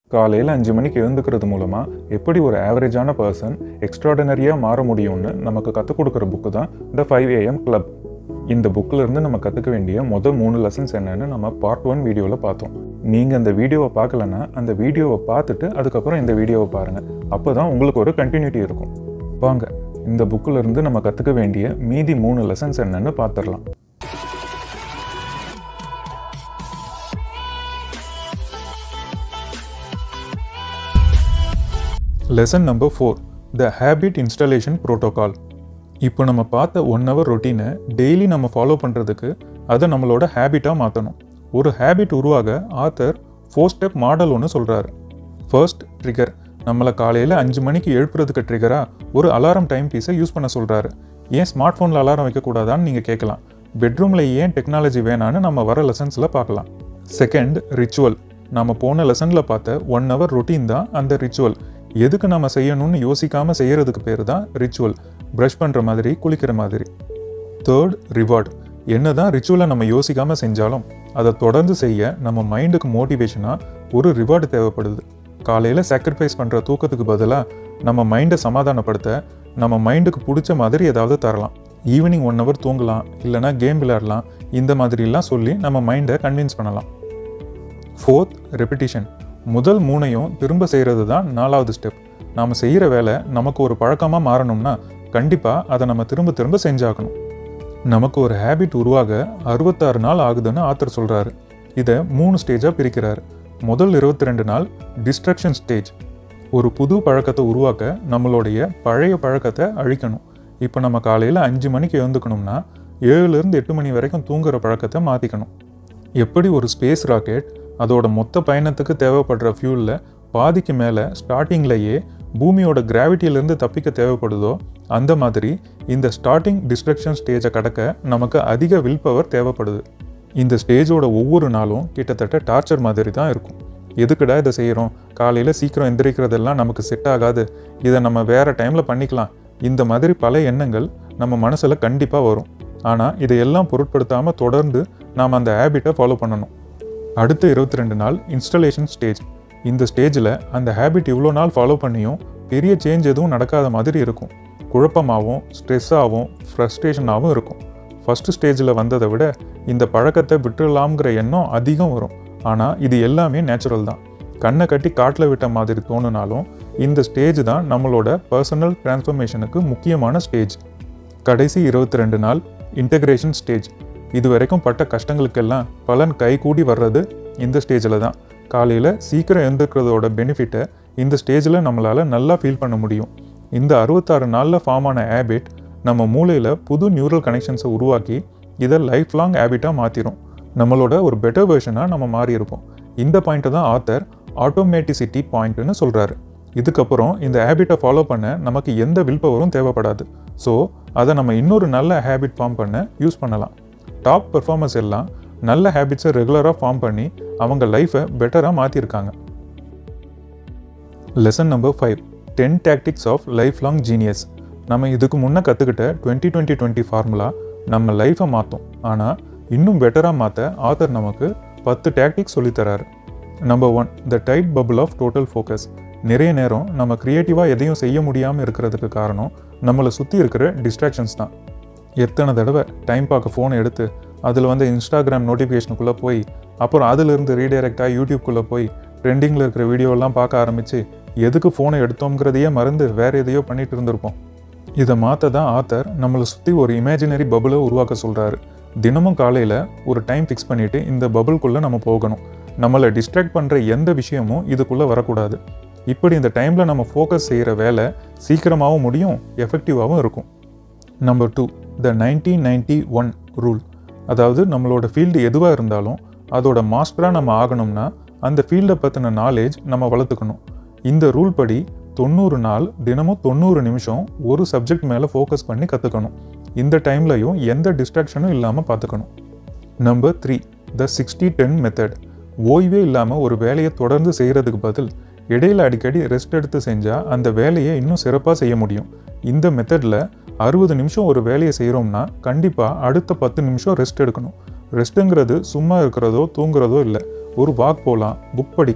காலையில் அஞ்சு மணிக்கு எழுந்துக்கிறது மூலமாக எப்படி ஒரு ஆவரேஜான பர்சன் எக்ஸ்ட்ராடனரியாக மாற முடியும்னு நமக்கு கற்றுக் கொடுக்குற புக்கு தான் த ஃபைவ் ஏஎம் கிளப் இந்த புக்கில் இருந்து நம்ம கற்றுக்க வேண்டிய மொதல் மூணு லெசன்ஸ் என்னன்னு நம்ம பார்ட் ஒன் வீடியோவில் பார்த்தோம் நீங்கள் அந்த வீடியோவை பார்க்கலன்னா அந்த வீடியோவை பார்த்துட்டு அதுக்கப்புறம் இந்த வீடியோவை பாருங்கள் அப்போ தான் உங்களுக்கு ஒரு கண்டினியூட்டி இருக்கும் வாங்க இந்த புக்கில் இருந்து நம்ம கற்றுக்க வேண்டிய மீதி மூணு லெசன்ஸ் என்னன்னு பார்த்துடலாம் lesson number four the habit installation protocol இப்போ நம்ம பார்த்த ஒன் ஹவர் ரொட்டீனை டெய்லி நம்ம ஃபாலோ பண்ணுறதுக்கு அதை நம்மளோட ஹேபிட்டாக மாற்றணும் ஒரு ஹேபிட் உருவாக ஆத்தர் ஃபோர் ஸ்டெப் மாடல் ஒன்று சொல்கிறாரு ஃபர்ஸ்ட் ட்ரிகர் நம்மளை காலையில் அஞ்சு மணிக்கு எழுப்புறதுக்கு ட்ரிகராக ஒரு அலாரம் டைம் பீஸை யூஸ் பண்ண சொல்கிறாரு ஏன் ஸ்மார்ட் ஃபோனில் அலாரம் வைக்கக்கூடாதான்னு நீங்கள் கேட்கலாம் பெட்ரூமில் ஏன் டெக்னாலஜி வேணான்னு நம்ம வர லெசன்ஸில் பார்க்கலாம் செகண்ட் ரிச்சுவல் நம்ம போன லெசனில் பார்த்த ஒன் ஹவர் ரொட்டீன் தான் அந்த ரிச்சுவல் எதுக்கு நம்ம செய்யணும்னு யோசிக்காமல் செய்யறதுக்கு பேர் தான் ரிச்சுவல் ப்ரஷ் பண்ணுற மாதிரி குளிக்கிற மாதிரி தேர்ட் ரிவார்ட் என்ன தான் ரிச்சுவலை நம்ம யோசிக்காமல் செஞ்சாலும் அதை தொடர்ந்து செய்ய நம்ம மைண்டுக்கு மோட்டிவேஷனாக ஒரு ரிவார்டு தேவைப்படுது காலையில் சாக்ரிஃபைஸ் பண்ணுற தூக்கத்துக்கு பதிலாக நம்ம மைண்டை சமாதானப்படுத்த நம்ம மைண்டுக்கு பிடிச்ச மாதிரி ஏதாவது தரலாம் ஈவினிங் ஒன் ஹவர் தூங்கலாம் இல்லைனா கேம் விளையாடலாம் இந்த மாதிரிலாம் சொல்லி நம்ம மைண்டை கன்வின்ஸ் பண்ணலாம் ஃபோர்த் ரெப்பிட்டிஷன் முதல் மூணையும் திரும்ப செய்கிறது தான் நாலாவது ஸ்டெப் நாம் செய்கிற வேலை நமக்கு ஒரு பழக்கமாக மாறணும்னா கண்டிப்பாக அதை நம்ம திரும்ப திரும்ப செஞ்சாகணும் நமக்கு ஒரு ஹேபிட் உருவாக அறுபத்தாறு நாள் ஆகுதுன்னு ஆத்தர் சொல்கிறாரு இதை மூணு ஸ்டேஜாக பிரிக்கிறாரு முதல் இருபத்தி ரெண்டு நாள் டிஸ்ட்ரக்ஷன் ஸ்டேஜ் ஒரு புது பழக்கத்தை உருவாக்க நம்மளுடைய பழைய பழக்கத்தை அழிக்கணும் இப்போ நம்ம காலையில் அஞ்சு மணிக்கு எழுந்துக்கணும்னா ஏழுலேருந்து எட்டு மணி வரைக்கும் தூங்குற பழக்கத்தை மாற்றிக்கணும் எப்படி ஒரு ஸ்பேஸ் ராக்கெட் அதோட மொத்த பயணத்துக்கு தேவைப்படுற ஃபியூலில் பாதிக்கு மேலே ஸ்டார்டிங்லேயே பூமியோட கிராவிட்டியிலேருந்து தப்பிக்க தேவைப்படுதோ அந்த மாதிரி இந்த ஸ்டார்டிங் டிஸ்ட்ரக்ஷன் ஸ்டேஜை கடக்க நமக்கு அதிக வில் பவர் தேவைப்படுது இந்த ஸ்டேஜோட ஒவ்வொரு நாளும் கிட்டத்தட்ட டார்ச்சர் மாதிரி தான் இருக்கும் எதுக்குடா இதை செய்கிறோம் காலையில் சீக்கிரம் எந்திரிக்கிறதெல்லாம் நமக்கு செட் ஆகாது இதை நம்ம வேறு டைமில் பண்ணிக்கலாம் இந்த மாதிரி பல எண்ணங்கள் நம்ம மனசில் கண்டிப்பாக வரும் ஆனால் இதையெல்லாம் பொருட்படுத்தாமல் தொடர்ந்து நாம் அந்த ஹேபிட்டை ஃபாலோ பண்ணணும் அடுத்த இருபத்தி ரெண்டு நாள் இன்ஸ்டலேஷன் ஸ்டேஜ் இந்த ஸ்டேஜில் அந்த ஹேபிட் இவ்வளோ நாள் ஃபாலோ பண்ணியும் பெரிய சேஞ்ச் எதுவும் நடக்காத மாதிரி இருக்கும் குழப்பமாகவும் ஸ்ட்ரெஸ்ஸாகவும் ஃப்ரஸ்ட்ரேஷனாகவும் இருக்கும் ஃபஸ்ட்டு ஸ்டேஜில் வந்ததை விட இந்த பழக்கத்தை விட்டுடலாம்ங்கிற எண்ணம் அதிகம் வரும் ஆனால் இது எல்லாமே நேச்சுரல் தான் கண்ணை கட்டி காட்டில் விட்ட மாதிரி தோணுனாலும் இந்த ஸ்டேஜ் தான் நம்மளோட பர்சனல் டிரான்ஸ்ஃபர்மேஷனுக்கு முக்கியமான ஸ்டேஜ் கடைசி இருபத்தி ரெண்டு நாள் இன்டகிரேஷன் ஸ்டேஜ் இது வரைக்கும் பட்ட கஷ்டங்களுக்கெல்லாம் பலன் கைகூடி வர்றது இந்த ஸ்டேஜில் தான் காலையில் சீக்கிரம் எழுந்துக்கிறதோட பெனிஃபிட்டை இந்த ஸ்டேஜில் நம்மளால் நல்லா ஃபீல் பண்ண முடியும் இந்த அறுபத்தாறு நாளில் ஃபார்ம் ஆன ஹேபிட் நம்ம மூளையில் புது நியூரல் கனெக்ஷன்ஸை உருவாக்கி இதை லைஃப் லாங் ஹேபிட்டாக மாற்றிடும் நம்மளோட ஒரு பெட்டர் வெர்ஷனாக நம்ம மாறி இருப்போம் இந்த பாயிண்ட்டை தான் ஆத்தர் ஆட்டோமேட்டிசிட்டி பாயிண்ட்னு சொல்கிறாரு இதுக்கப்புறம் இந்த ஹேபிட்டை ஃபாலோ பண்ண நமக்கு எந்த வில் பவரும் தேவைப்படாது ஸோ அதை நம்ம இன்னொரு நல்ல ஹேபிட் ஃபார்ம் பண்ண யூஸ் பண்ணலாம் டாப் பெர்ஃபார்மன்ஸ் எல்லாம் நல்ல ஹேபிட்ஸை ரெகுலராக ஃபார்ம் பண்ணி அவங்க லைஃப்பை பெட்டராக மாற்றிருக்காங்க lesson number five ten tactics of lifelong genius நம்ம இதுக்கு முன்னே கற்றுக்கிட்ட டுவெண்ட்டி டுவெண்ட்டி டுவெண்ட்டி ஃபார்முலா நம்ம லைஃப்பை மாற்றும் ஆனால் இன்னும் பெட்டராக மாற்ற ஆத்தர் நமக்கு பத்து டாக்டிக்ஸ் சொல்லித்தராரு number one the tight bubble of total focus நிறைய நேரம் நம்ம க்ரியேட்டிவாக எதையும் செய்ய முடியாமல் இருக்கிறதுக்கு காரணம் நம்மளை சுற்றி இருக்கிற டிஸ்ட்ராக்ஷன்ஸ் தான் எத்தனை தடவை டைம் பார்க்க ஃபோனை எடுத்து அதில் வந்து இன்ஸ்டாகிராம் நோட்டிஃபிகேஷனுக்குள்ளே போய் அப்புறம் அதிலிருந்து ரீடைரக்டாக யூடியூப்குள்ளே போய் ட்ரெண்டிங்கில் இருக்கிற வீடியோலாம் பார்க்க ஆரம்பித்து எதுக்கு ஃபோனை எடுத்தோங்கிறதையே மறந்து வேறு எதையோ பண்ணிட்டு இருந்திருப்போம் இதை மாற்ற தான் ஆத்தர் நம்மளை சுற்றி ஒரு இமேஜினரி பபுளை உருவாக்க சொல்கிறாரு தினமும் காலையில் ஒரு டைம் ஃபிக்ஸ் பண்ணிவிட்டு இந்த பபுள்குள்ளே நம்ம போகணும் நம்மளை டிஸ்ட்ராக்ட் பண்ணுற எந்த விஷயமும் இதுக்குள்ளே வரக்கூடாது இப்படி இந்த டைமில் நம்ம ஃபோக்கஸ் செய்கிற வேலை சீக்கிரமாகவும் முடியும் எஃபெக்டிவாகவும் இருக்கும் number two the nineteen ninety one rule அதாவது நம்மளோட ஃபீல்டு எதுவாக இருந்தாலும் அதோட மாஸ்டராக நம்ம ஆகணும்னா அந்த ஃபீல்டை பற்றின நாலேஜ் நம்ம வளர்த்துக்கணும் இந்த ரூல் படி தொண்ணூறு நாள் தினமும் தொண்ணூறு நிமிஷம் ஒரு சப்ஜெக்ட் மேலே ஃபோக்கஸ் பண்ணி கற்றுக்கணும் இந்த டைம்லையும் எந்த டிஸ்ட்ராக்ஷனும் இல்லாமல் பார்த்துக்கணும் number three the sixty ten method ஓய்வே இல்லாமல் ஒரு வேலையை தொடர்ந்து செய்கிறதுக்கு பதில் இடையில அடிக்கடி ரெஸ்ட் எடுத்து செஞ்சால் அந்த வேலையை இன்னும் சிறப்பாக செய்ய முடியும் இந்த மெத்தடில் அறுபது நிமிஷம் ஒரு வேலையை செய்கிறோம்னா கண்டிப்பாக அடுத்த பத்து நிமிஷம் ரெஸ்ட் எடுக்கணும் ரெஸ்ட்டுங்கிறது சும்மா இருக்கிறதோ தூங்குறதோ இல்லை ஒரு வாக் போகலாம் புக் படிக்கலாம்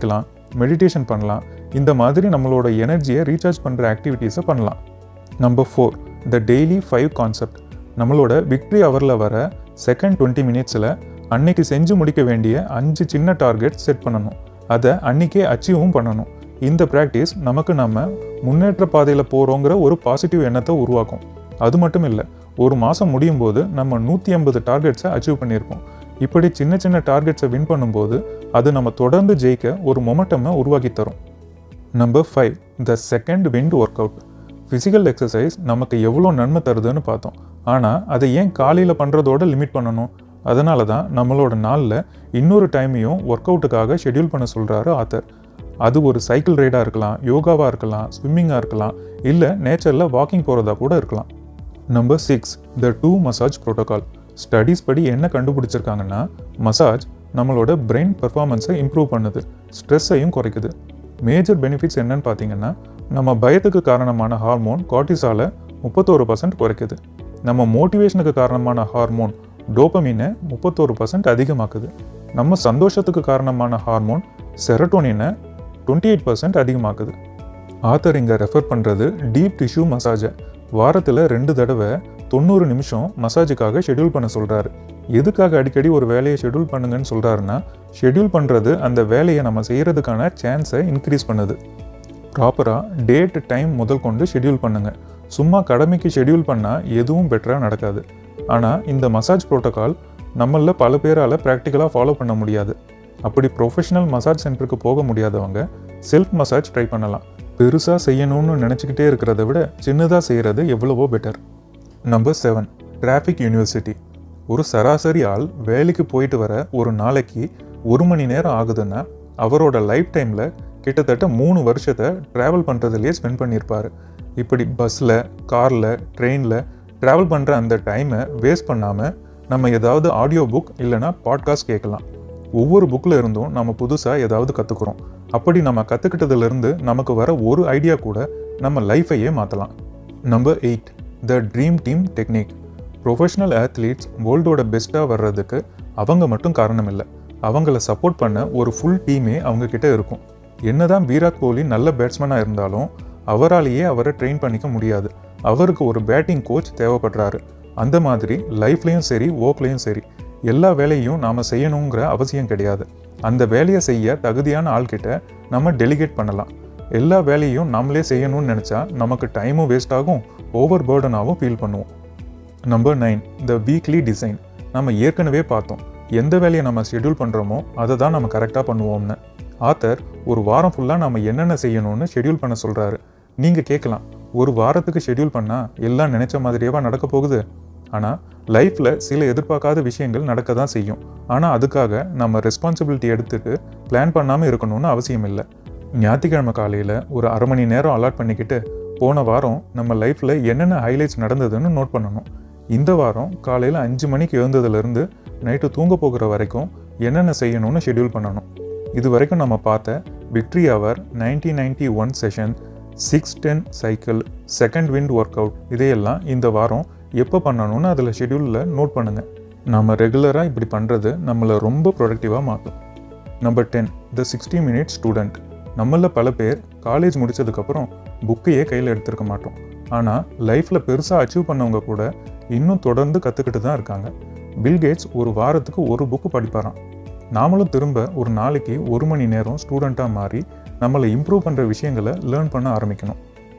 மெடிடேஷன் பண்ணலாம் இந்த மாதிரி நம்மளோட எனர்ஜியை ரீசார்ஜ் பண்ணுற ஆக்டிவிட்டீஸை பண்ணலாம் number four the daily five concept நம்மளோட விக்ட்ரி ஹவரில் வர செகண்ட் டுவெண்ட்டி மினிட்ஸில் அன்னைக்கு செஞ்சு முடிக்க வேண்டிய அஞ்சு சின்ன டார்கெட் செட் பண்ணணும் அதை அன்னைக்கே அச்சீவும் பண்ணணும் இந்த ப்ராக்டிஸ் நமக்கு நம்ம முன்னேற்ற பாதையில் போகிறோங்கிற ஒரு பாசிட்டிவ் எண்ணத்தை உருவாக்கும் அது மட்டும் இல்லை ஒரு மாதம் முடியும் போது நம்ம நூற்றி ஐம்பது டார்கெட்ஸை அச்சீவ் பண்ணியிருப்போம் இப்படி சின்ன சின்ன டார்கெட்ஸை வின் பண்ணும்போது அது நம்ம தொடர்ந்து ஜெயிக்க ஒரு மொமெட்டமை உருவாக்கி தரும் number five the second wind workout physical exercise நமக்கு எவ்வளோ நன்மை தருதுன்னு பார்த்தோம் ஆனால் அதை ஏன் காலையில் பண்ணுறதோட லிமிட் பண்ணணும் அதனால தான் நம்மளோட நாளில் இன்னொரு டைமையும் ஒர்க் அவுட்டுக்காக ஷெட்யூல் பண்ண சொல்கிறாரு ஆத்தர் அது ஒரு சைக்கிள் ரைடாக இருக்கலாம் யோகாவாக இருக்கலாம் ஸ்விம்மிங்காக இருக்கலாம் இல்லை நேச்சரில் வாக்கிங் போகிறதா கூட இருக்கலாம் number six the two massage protocol studies படி என்ன கண்டுபிடிச்சிருக்காங்கன்னா மசாஜ் நம்மளோட பிரெயின் பெர்ஃபார்மன்ஸை இம்ப்ரூவ் பண்ணுது ஸ்ட்ரெஸ்ஸையும் குறைக்குது மேஜர் பெனிஃபிட்ஸ் என்னன்னு பார்த்தீங்கன்னா நம்ம பயத்துக்கு காரணமான ஹார்மோன் கார்டிசாலை முப்பத்தோரு பர்சன்ட் குறைக்குது நம்ம மோட்டிவேஷனுக்கு காரணமான ஹார்மோன் டோபமீனை முப்பத்தோரு பர்சன்ட் அதிகமாக்குது நம்ம சந்தோஷத்துக்கு காரணமான ஹார்மோன் செரட்டோனினை டுவெண்ட்டி எயிட் பர்சன்ட் அதிகமாக்குது ஆத்தர் இங்கே ரெஃபர் பண்ணுறது டீப் டிஷ்யூ மசாஜை வாரத்தில் ரெண்டு தடவை தொண்ணூறு நிமிஷம் மசாஜுக்காக ஷெட்யூல் பண்ண சொல்கிறாரு எதுக்காக அடிக்கடி ஒரு வேலையை ஷெட்யூல் பண்ணுங்கன்னு சொல்கிறாருன்னா ஷெட்யூல் பண்ணுறது அந்த வேலையை நம்ம செய்கிறதுக்கான சான்ஸை இன்க்ரீஸ் பண்ணுது ப்ராப்பராக டேட் டைம் முதல் கொண்டு ஷெட்யூல் பண்ணுங்கள் சும்மா கடமைக்கு ஷெட்யூல் பண்ணால் எதுவும் பெட்டராக நடக்காது ஆனால் இந்த மசாஜ் ப்ரோட்டோகால் நம்மளில் பல பேரால் ப்ராக்டிக்கலாக ஃபாலோ பண்ண முடியாது அப்படி ப்ரொஃபஷனல் மசாஜ் சென்டருக்கு போக முடியாதவங்க செல்ஃப் மசாஜ் ட்ரை பண்ணலாம் பெருசாக செய்யணும்னு நினச்சிக்கிட்டே இருக்கிறத விட சின்னதாக செய்கிறது எவ்வளவோ better number seven traffic university ஒரு சராசரி ஆள் வேலைக்கு போயிட்டு வர ஒரு நாளைக்கு ஒரு மணி நேரம் ஆகுதுன்னா அவரோட லைஃப் டைமில் கிட்டத்தட்ட மூணு வருஷத்தை ட்ராவல் பண்ணுறதுலேயே ஸ்பெண்ட் பண்ணியிருப்பார் இப்படி பஸ்ஸில் காரில் ட்ரெயினில் ட்ராவல் பண்ணுற அந்த டைமை வேஸ்ட் பண்ணாமல் நம்ம ஏதாவது ஆடியோ புக் இல்லைனா பாட்காஸ்ட் கேட்கலாம் ஒவ்வொரு புக்கில் இருந்தும் நம்ம புதுசாக ஏதாவது கற்றுக்குறோம் அப்படி நம்ம கற்றுக்கிட்டதுலேருந்து நமக்கு வர ஒரு ஐடியா கூட நம்ம லைஃபையே மாற்றலாம் number eight the dream team technique professional athletes வேர்ல்டோட பெஸ்ட்டாக வர்றதுக்கு அவங்க மட்டும் காரணம் இல்லை அவங்கள சப்போர்ட் பண்ண ஒரு ஃபுல் டீமே அவங்க கிட்ட இருக்கும் என்னதான் விராட் கோலி நல்ல பேட்ஸ்மேனாக இருந்தாலும் அவராலேயே அவரை ட்ரெயின் பண்ணிக்க முடியாது அவருக்கு ஒரு பேட்டிங் கோச் தேவைப்படுறாரு அந்த மாதிரி லைஃப்லேயும் சரி ஒர்க்லேயும் சரி எல்லா வேலையும் நாம் செய்யணுங்கிற அவசியம் கிடையாது அந்த வேலையை செய்ய தகுதியான ஆள்கிட்ட நம்ம டெலிகேட் பண்ணலாம் எல்லா வேலையும் நம்மளே செய்யணும்னு நினச்சா நமக்கு டைமும் வேஸ்ட் ஆகும் ஓவர் பேர்டனாகவும் ஃபீல் பண்ணுவோம் number nine the weekly design நம்ம ஏற்கனவே பார்த்தோம் எந்த வேலையை நம்ம ஷெட்யூல் பண்ணுறோமோ அதை தான் நம்ம கரெக்டாக பண்ணுவோம்னு ஆத்தர் ஒரு வாரம் ஃபுல்லாக நம்ம என்னென்ன செய்யணும்னு ஷெட்யூல் பண்ண சொல்கிறாரு நீங்கள் கேட்கலாம் ஒரு வாரத்துக்கு ஷெட்யூல் பண்ணால் எல்லாம் நினச்ச மாதிரியேவா நடக்க போகுது ஆனால் லைஃப்பில் சில எதிர்பார்க்காத விஷயங்கள் நடக்க தான் செய்யும் ஆனால் அதுக்காக நம்ம ரெஸ்பான்சிபிலிட்டி எடுத்துட்டு பிளான் பண்ணாமல் இருக்கணும்னு அவசியம் இல்லை ஞாயிற்றுக்கிழமை காலையில் ஒரு அரை மணி நேரம் அலாட் பண்ணிக்கிட்டு போன வாரம் நம்ம லைஃப்பில் என்னென்ன ஹைலைட்ஸ் நடந்ததுன்னு நோட் பண்ணணும் இந்த வாரம் காலையில் அஞ்சு மணிக்கு எழுந்ததுலேருந்து நைட்டு தூங்க போகிற வரைக்கும் என்னென்ன செய்யணும்னு ஷெட்யூல் பண்ணணும் இது வரைக்கும் நம்ம பார்த்த victory hour nineteen ninety one session six ten cycle second wind workout இதையெல்லாம் இந்த வாரம் எப்போ பண்ணணும்னு அதில் ஷெட்யூலில் நோட் பண்ணுங்கள் நம்ம ரெகுலராக இப்படி பண்ணுறது நம்மளை ரொம்ப ப்ரொடக்டிவாக மாற்றும் number ten the sixty minute student நம்மளில் பல பேர் காலேஜ் முடிச்சதுக்கப்புறம் புக்கையே கையில் எடுத்திருக்க மாட்டோம் ஆனால் லைஃப்பில் பெருசாக அச்சீவ் பண்ணவங்க கூட இன்னும் தொடர்ந்து கற்றுக்கிட்டு தான் இருக்காங்க பில்கேட்ஸ் ஒரு வாரத்துக்கு ஒரு புக்கு படிப்பாராம் நாமளும் திரும்ப ஒரு நாளைக்கு ஒரு மணி நேரம் ஸ்டூடெண்ட்டாக மாறி நம்மளை இம்ப்ரூவ் பண்ணுற விஷயங்களை லேர்ன் பண்ண ஆரம்பிக்கணும்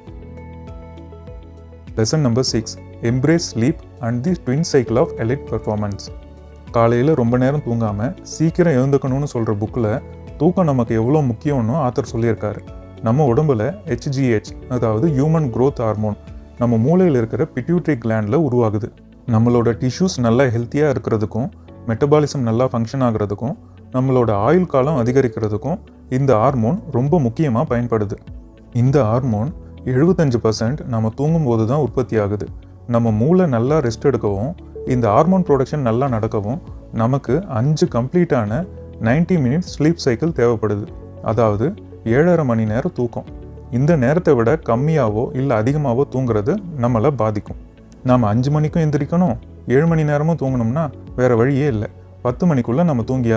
lesson number six embrace sleep and the twin cycle of elite performance காலையில் ரொம்ப நேரம் தூங்காமல் சீக்கிரம் எழுந்துக்கணும்னு சொல்கிற புக்கில் தூக்கம் நமக்கு எவ்வளோ முக்கியம்னு ஆத்தர் சொல்லியிருக்காரு நம்ம உடம்புல ஹெச்ஜிஹெச் அதாவது ஹியூமன் growth ஹார்மோன் நம்ம மூளையில் இருக்கிற பிட்யூட்ரி கிளாண்டில் உருவாகுது நம்மளோட டிஷ்யூஸ் நல்லா ஹெல்த்தியாக இருக்கிறதுக்கும் மெட்டபாலிசம் நல்லா ஃபங்க்ஷன் ஆகிறதுக்கும் நம்மளோட ஆயுள் காலம் அதிகரிக்கிறதுக்கும் இந்த ஹார்மோன் ரொம்ப முக்கியமாக பயன்படுது இந்த ஹார்மோன் எழுபத்தஞ்சு பர்சன்ட் நம்ம தூங்கும்போது தான் உற்பத்தி ஆகுது நம்ம மூளை நல்லா ரெஸ்ட் எடுக்கவும் இந்த ஹார்மோன் ப்ரொடக்ஷன் நல்லா நடக்கவும் நமக்கு அஞ்சு கம்ப்ளீட்டான 90 மினிட்ஸ் ஸ்லீப் சைக்கிள் தேவைப்படுது அதாவது ஏழரை மணி நேரம் தூக்கம் இந்த நேரத்தை விட கம்மியாவோ இல்லை அதிகமாகவோ தூங்குறது நம்மளை பாதிக்கும் நாம் அஞ்சு மணிக்கும் எந்திரிக்கணும் ஏழு மணி நேரமும் தூங்கணும்னா வேற வழியே இல்லை பத்து மணிக்குள்ளே நம்ம தூங்கியாகணும்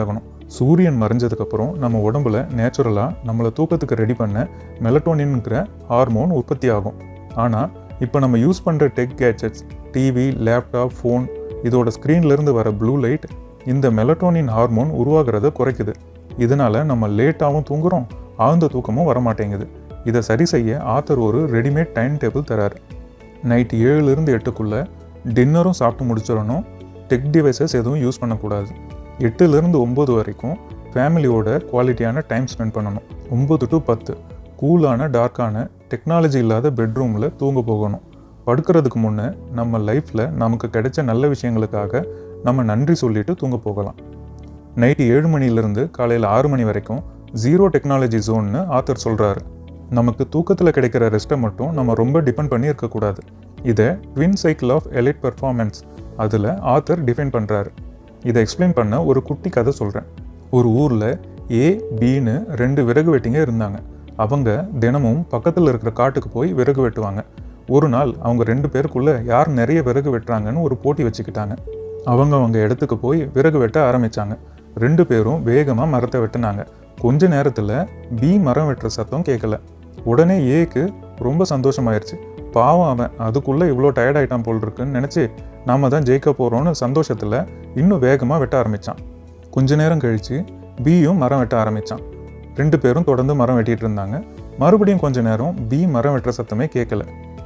சூரியன் மறைஞ்சதுக்கப்புறம் நம்ம உடம்புல நேச்சுரலாக நம்மளை தூக்கத்துக்கு ரெடி பண்ண மெலட்டோனின்ங்கிற ஹார்மோன் உற்பத்தி ஆகும் ஆனால் இப்போ நம்ம யூஸ் பண்ணுற tech gadgets TV laptop phone இதோட ஸ்க்ரீன்லேருந்து வர ப்ளூ லைட் இந்த மெலட்டோனின் ஹார்மோன் உருவாகிறத குறைக்குது இதனால் நம்ம லேட்டாகவும் தூங்குறோம் ஆழ்ந்த தூக்கமும் வரமாட்டேங்குது இதை சரி செய்ய ஆத்தர் ஒரு ரெடிமேட் டைம் டேபிள் தராரு நைட் ஏழுலேருந்து எட்டுக்குள்ளே டின்னரும் சாப்பிட்டு முடிச்சிடணும் டெக் டிவைசஸ் எதுவும் யூஸ் பண்ணக்கூடாது எட்டுலேருந்து ஒம்பது வரைக்கும் ஃபேமிலியோட குவாலிட்டியான டைம் ஸ்பெண்ட் பண்ணணும் ஒம்பது டு பத்து கூலான டார்க்கான டெக்னாலஜி இல்லாத பெட்ரூமில் தூங்க போகணும் படுக்கிறதுக்கு முன்னே நம்ம லைஃப்பில் நமக்கு கிடைச்ச நல்ல விஷயங்களுக்காக நம்ம நன்றி சொல்லிட்டு தூங்க போகலாம் நைட்டு ஏழு மணிலேருந்து காலையில் ஆறு மணி வரைக்கும் ஜீரோ டெக்னாலஜி ஜோன்னு ஆத்தர் சொல்கிறாரு நமக்கு தூக்கத்தில் கிடைக்கிற ரெஸ்ட்டை மட்டும் நம்ம ரொம்ப டிபெண்ட் பண்ணி இருக்கக்கூடாது இதை twin cycle of elite performance அதில் ஆத்தர் டிஃபைன் பண்ணுறாரு இதை எக்ஸ்பிளைன் பண்ண ஒரு குட்டி கதை சொல்கிறேன் ஒரு ஊரில் ஏ பின்னு ரெண்டு விறகு வெட்டிங்க இருந்தாங்க அவங்க தினமும் பக்கத்தில் இருக்கிற காட்டுக்கு போய் விறகு வெட்டுவாங்க ஒரு நாள் அவங்க ரெண்டு பேருக்குள்ள யார் நிறைய விறகு வெட்டுறாங்கன்னு ஒரு போட்டி வச்சுக்கிட்டாங்க அவங்க அவங்க இடத்துக்கு போய் விறகு வெட்ட ஆரம்பிச்சாங்க ரெண்டு பேரும் வேகமாக மரத்தை வெட்டினாங்க கொஞ்ச நேரத்தில் பி மரம் வெட்டுற சத்தம் கேட்கல உடனே ஏக்கு ரொம்ப சந்தோஷமாயிருச்சு பாவம் அவன் அதுக்குள்ளே இவ்வளோ டயர்ட் ஆகிட்டான் போல் இருக்குன்னு நினச்சி நாம தான் ஜெயிக்க போகிறோன்னு சந்தோஷத்தில் இன்னும் வேகமாக வெட்ட ஆரம்பித்தான் கொஞ்ச நேரம் கழித்து பியும் மரம் வெட்ட ஆரம்பித்தான் ரெண்டு பேரும் தொடர்ந்து மரம் வெட்டிட்டு இருந்தாங்க மறுபடியும் கொஞ்ச நேரம் பி மரம் வெட்டுற சத்தமே கேட்கல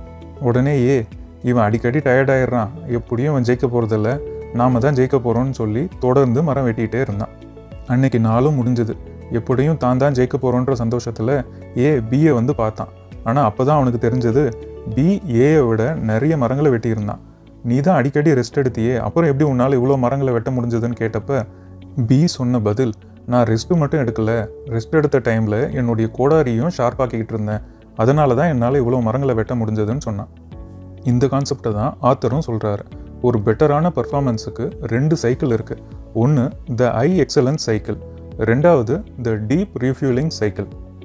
உடனே ஏ இவன் அடிக்கடி டயர்ட் ஆயிடுறான் எப்படியும் அவன் ஜெயிக்க போகிறதில்ல நாம தான் ஜெயிக்க போகிறோம்னு சொல்லி தொடர்ந்து மரம் வெட்டிகிட்டே இருந்தான் அன்னைக்கு நாளும் முடிஞ்சது எப்படியும் தான் தான் ஜெயிக்க போகிறோன்ற சந்தோஷத்தில் ஏ பியை வந்து பார்த்தான் ஆனால் அப்போ தான் அவனுக்கு தெரிஞ்சது பி ஏயை விட நிறைய மரங்களை வெட்டியிருந்தான் நீ தான் அடிக்கடி ரெஸ்ட் எடுத்தியே அப்புறம் எப்படி உன்னால் இவ்வளோ மரங்களை வெட்ட முடிஞ்சதுன்னு கேட்டப்ப பி சொன்ன பதில் நான் ரெஸ்ட்டு மட்டும் எடுக்கல ரெஸ்ட் எடுத்த டைமில் என்னுடைய கோடாரியும் ஷார்ப்பாக்கிக்கிட்டு இருந்தேன் அதனால தான் என்னால் இவ்வளோ மரங்களை வெட்ட முடிஞ்சதுன்னு சொன்னான் இந்த கான்செப்டை தான் ஆத்தரும் சொல்கிறாரு ஒரு பெட்டரான பர்ஃபார்மன்ஸுக்கு ரெண்டு சைக்கிள் இருக்குது ஒன்று த ஐ எக்ஸலன்ஸ் சைக்கிள் ரெண்டாவது the deep refueling cycle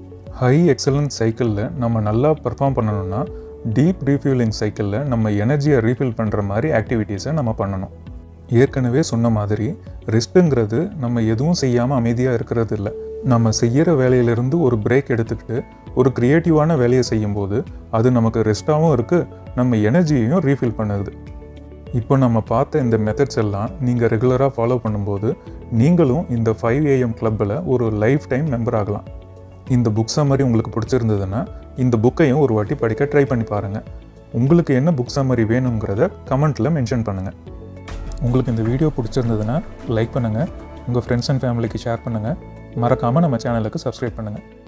high excellence சைக்கிளில் நம்ம நல்லா பர்ஃபார்ம் பண்ணணும்னா டீப் ரீஃபியூலிங் சைக்கிளில் நம்ம எனர்ஜியை ரீஃபில் பண்ணுற மாதிரி ஆக்டிவிட்டீஸை நம்ம பண்ணணும் ஏற்கனவே சொன்ன மாதிரி ரெஸ்ட்டுங்கிறது நம்ம எதுவும் செய்யாமல் அமைதியாக இருக்கிறது இல்லை நம்ம செய்கிற வேலையிலிருந்து ஒரு பிரேக் எடுத்துக்கிட்டு ஒரு க்ரியேட்டிவான வேலையை செய்யும்போது அது நமக்கு ரெஸ்ட்டாகவும் இருக்குது நம்ம எனர்ஜியையும் ரீஃபில் பண்ணுது இப்போ நம்ம பார்த்த இந்த மெத்தட்ஸ் எல்லாம் நீங்கள் ரெகுலராக ஃபாலோ பண்ணும்போது நீங்களும் இந்த ஃபைவ் ஏஎம் கிளப்பில் ஒரு லைஃப் டைம் மெம்பர் ஆகலாம் இந்த புக் சம்மரி உங்களுக்கு பிடிச்சிருந்ததுன்னா இந்த புக்கையும் ஒரு வாட்டி படிக்க ட்ரை பண்ணி பாருங்கள் உங்களுக்கு என்ன புக் சம்மரி வேணுங்கிறத கமெண்ட்டில் மென்ஷன் பண்ணுங்கள் உங்களுக்கு இந்த வீடியோ பிடிச்சிருந்ததுன்னா லைக் பண்ணுங்கள் உங்கள் ஃப்ரெண்ட்ஸ் அண்ட் ஃபேமிலிக்கு ஷேர் பண்ணுங்கள் மறக்காமல் நம்ம சேனலுக்கு சப்ஸ்கிரைப் பண்ணுங்கள்